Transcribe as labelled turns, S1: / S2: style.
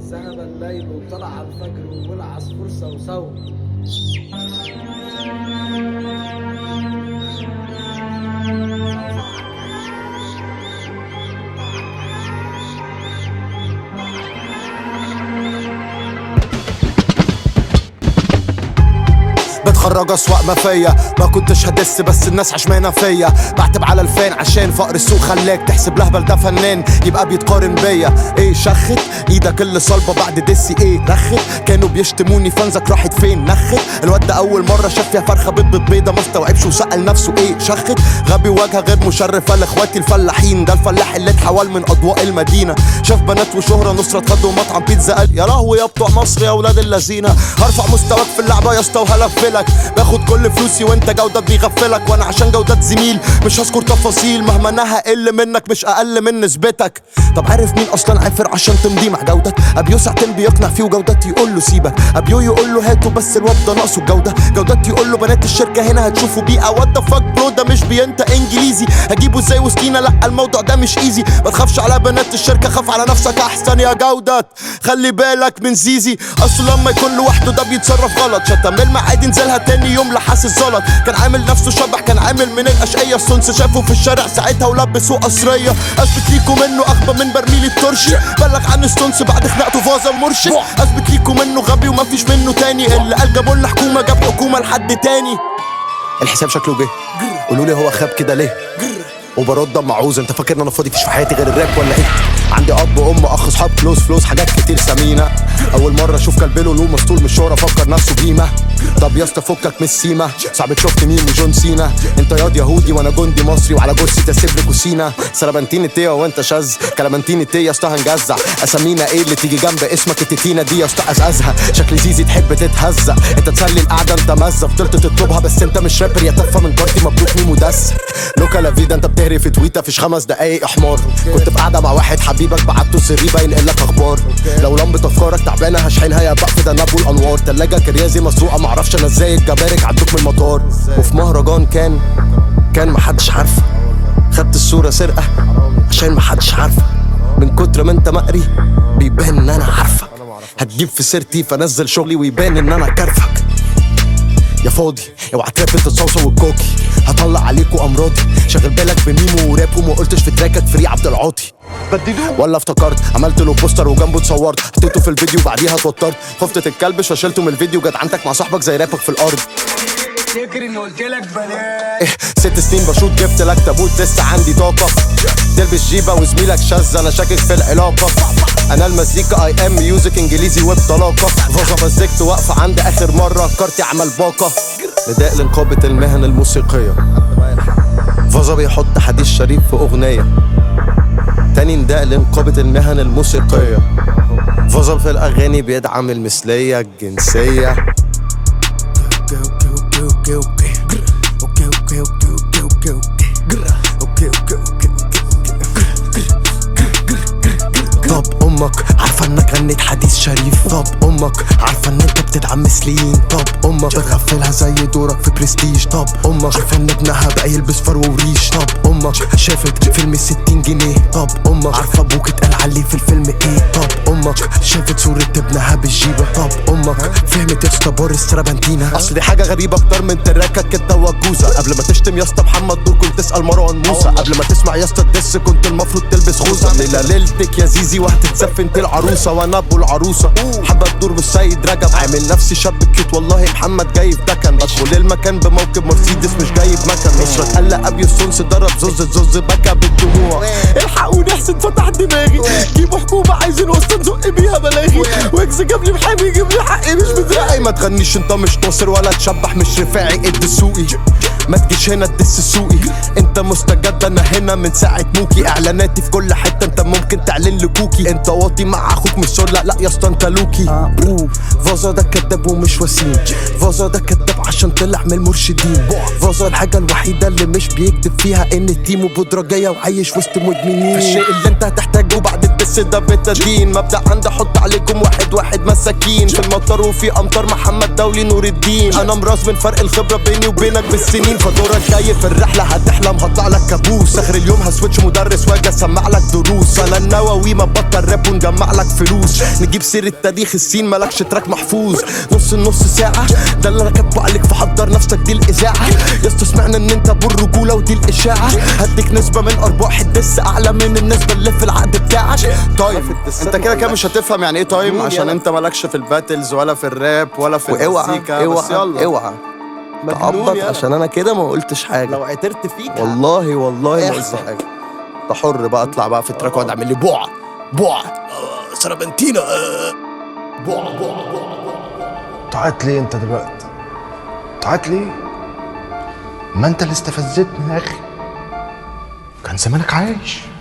S1: ذهب الليل وطلع الفجر والعصفور صوصو
S2: بتخرج اسوأ ما فيا ما كنتش هدس بس الناس عشمانة فيا بعتب على الفان عشان فقر السوق خلاك تحسب لهبل ده فنان يبقى بيتقارن بيا ايه شخت ايدك اللي صلبة بعد دسي ايه رخت كانوا بيشتموني فانزك راحت فين نخت الواد ده اول مرة شاف فيها فرخة بيض بيض بيضة ما استوعبش وسأل نفسه ايه شخت غبي وجهه غير مشرفة لاخواتي الفلاحين ده الفلاح اللي اتحول من اضواء المدينة شاف بنات وشهرة نصرة خدوا مطعم بيتزا قال يا لهوي يا بتوع مصر يا ولاد اللذينة هرفع مستواك في اللعبة يا اسطى وهلفلك باخد كل فلوسي وانت جودة بيغفلك وانا عشان جودة زميل مش هذكر تفاصيل مهما انا هقل منك مش اقل من نسبتك طب عارف مين اصلا عافر عشان تمضي مع جودة ابيو ساعتين بيقنع فيه وجودة يقول له سيبك ابيو يقول له هاته بس الواد ده ناقصه الجودة جودة يقول له بنات الشركة هنا هتشوفوا بيئة وات ذا فاك برو ده مش بينت انجليزي هجيبه ازاي وسكينة لا الموضوع ده مش ايزي ما تخافش على بنات الشركة خاف على نفسك احسن يا جودة خلي بالك من زيزي اصله لما يكون لوحده ده بيتصرف غلط شتم المعادي نزلها تاني يوم لحاس الزلط كان عامل نفسه شبح كان عامل من الاشقية السنس شافه في الشارع ساعتها ولبسوه قصرية اثبت ليكوا منه اغبى من برميل الترشي بلغ عن السنس بعد خناقته فازا مرشد اثبت ليكوا منه غبي ومفيش منه تاني اللي قال جابوا لنا حكومة جاب حكومة لحد تاني الحساب شكله جه قولوا لي هو خاب كده ليه وبرد معوز انت فاكر ان انا فاضي فيش في حياتي غير الراب ولا ايه عندي اب ام اخ اصحاب فلوس فلوس حاجات كتير ثمينه اول مره اشوف كلب له له مسطول من الشهره فكر نفسه بهيمه طب يا اسطى فكك من السيما صعب شفت مين وجون سينا انت ياض يهودي وانا جندي مصري وعلى جثتي تسيب لي كوسينا سلبنتين التيه وانت شاذ كلامنتين التيه يا اسطى هنجزع اسامينا ايه اللي تيجي جنب اسمك التتينا دي يا اسطى ازازها شكل زيزي تحب تتهزق انت تسلي القعده انت مزه فضلت تطلبها بس انت مش رابر يا تفه من كارتي مبروك مين مدسر لوكا لا فيدا انت بتهري في تويته فيش خمس دقايق حمار كنت في قاعده مع واحد حبيبك بعته سري باين لك اخبار لو لمبه افكارك تعبانه هشحنها يا بقف ده نبو الانوار تلاجه كريازي مسروقه معرفش انا ازاي الجبارك عدوك من المطار وفي مهرجان كان كان محدش عارفه خدت الصوره سرقه عشان محدش عارفه من كتر ما انت مقري بيبان ان انا عارفك هتجيب في سيرتي فنزل شغلي ويبان ان انا كارفك يا فاضي اوعى تراب انت الصوصه والكوكي هطلع عليكوا امراضي شغل بالك بميمو وراب وما قلتش في تراكك فري عبد العاطي بددوه ولا افتكرت عملت له بوستر وجنبه اتصورت حطيته في الفيديو بعديها اتوترت خفت تتكلبش فشلته من الفيديو جدعنتك مع صاحبك زي رابك في الارض
S1: فاكر اني قلت لك بلاش
S2: إيه ست سنين بشوط جبت لك تابوت لسه عندي طاقة تلبس جيبة وزميلك شاذ انا شاكك في العلاقة انا المزيكا اي ام ميوزك انجليزي وبطلاقة فازا مزجت واقفة عند اخر مرة كارتي عمل باقة نداء لنقابة المهن الموسيقية فازا بيحط حديث شريف في اغنية تاني نداء لنقابة المهن الموسيقية فازا في الاغاني بيدعم المثلية الجنسية اوكي اوكي اوكي اوكي اوكي اوكي اوكي اوكي اوكي اوكي اوكي اوكي طب امك عارفه انك غنيت حديث شريف طب امك عارفه ان انت بتدعم مثليين طب امك بتغفلها زي دورك في برستيج طب امك عارفه ان ابنها بقى يلبس فرو وريش طب امك شافت فيلم 60 جنيه طب امك عارفه ابوك اتقال عليه في الفيلم ايه طب امك شافت صورة ابنها بالجيبة طب امك فهمت يا اسطى بوريس ترابنتينا اصل دي حاجة غريبة اكتر من تراكك انت وجوزة قبل ما تشتم يا اسطى محمد دور كنت تسأل مروان موسى قبل ما تسمع يا اسطى الدس كنت المفروض تلبس خوذة ليلة ليلتك يا زيزي وهتتزف انت العروسة وانا ابو العروسة حابة تدور بالسيد رجب عامل نفسي شاب كيوت والله محمد جاي في دكن بدخل المكان بموكب مرسيدس مش جايب مكن نصرة قال ابي السونس ضرب زوز زوز بكى بالدموع الحقوني احسن فتح دماغي جيبوا حكومة عايزين وسط نزق بيها بلاغي ويجز جاب لي محامي يجيب لي حقي مش بدراعي ما تغنيش انت مش ناصر ولا تشبح مش رفاعي اد سوقي ما تجيش هنا تدس سوقي انت مستجد انا هنا من ساعة موكي اعلاناتي في كل حتة انت ممكن تعلن لكوكي انت واطي مع اخوك مش سور لا لا يا اسطى انت لوكي أوه. فازا ده كداب ومش وسيم فازا ده كداب عشان طلع من المرشدين فازا الحاجة الوحيدة اللي مش بيكتب فيها ان تيمو بودرة جاية وعايش وسط مدمنين الشيء اللي انت هتحتاجه بعد الدس ده بتدين مبدأ عندي حط بحط عليكم واحد واحد مساكين في المطر وفي امطار محمد دولي نور الدين انا مراس من فرق الخبره بيني وبينك بالسنين فدورك جاي في الرحله هتحلم هطلع لك كابوس اخر اليوم هسويتش مدرس واجي اسمع لك دروس انا النووي ما بطل راب ونجمع لك فلوس نجيب سيره تاريخ السين مالكش تراك محفوظ نص النص ساعه ده اللي انا كاتبه عليك فحضر نفسك دي الاذاعه يا اسطى سمعنا ان انت ابو الرجوله ودي الاشاعه هديك نسبه من ارباح الدس اعلى من النسبه اللي في العقد بتاعك طيب انت كده كده مش هتفهم يعني ايه تايم عشان انت مالكش في الباتلز ولا في الراب ولا في
S3: واوعى
S2: المزيكا بس
S3: اوعى
S2: يلا
S3: اوعى
S2: مجنون
S3: تعبط
S2: يلا.
S3: عشان انا كده ما قلتش
S2: لو
S3: حاجه
S2: اعترت فيك
S3: والله والله ما قلت
S2: احسن.
S3: حاجه
S2: انت حر بقى اطلع بقى في التراك واقعد اعمل لي بوع بوع سربنتينا
S4: تعيط ليه انت دلوقتي تعيط ليه ما انت اللي استفزتني يا اخي كان زمانك عايش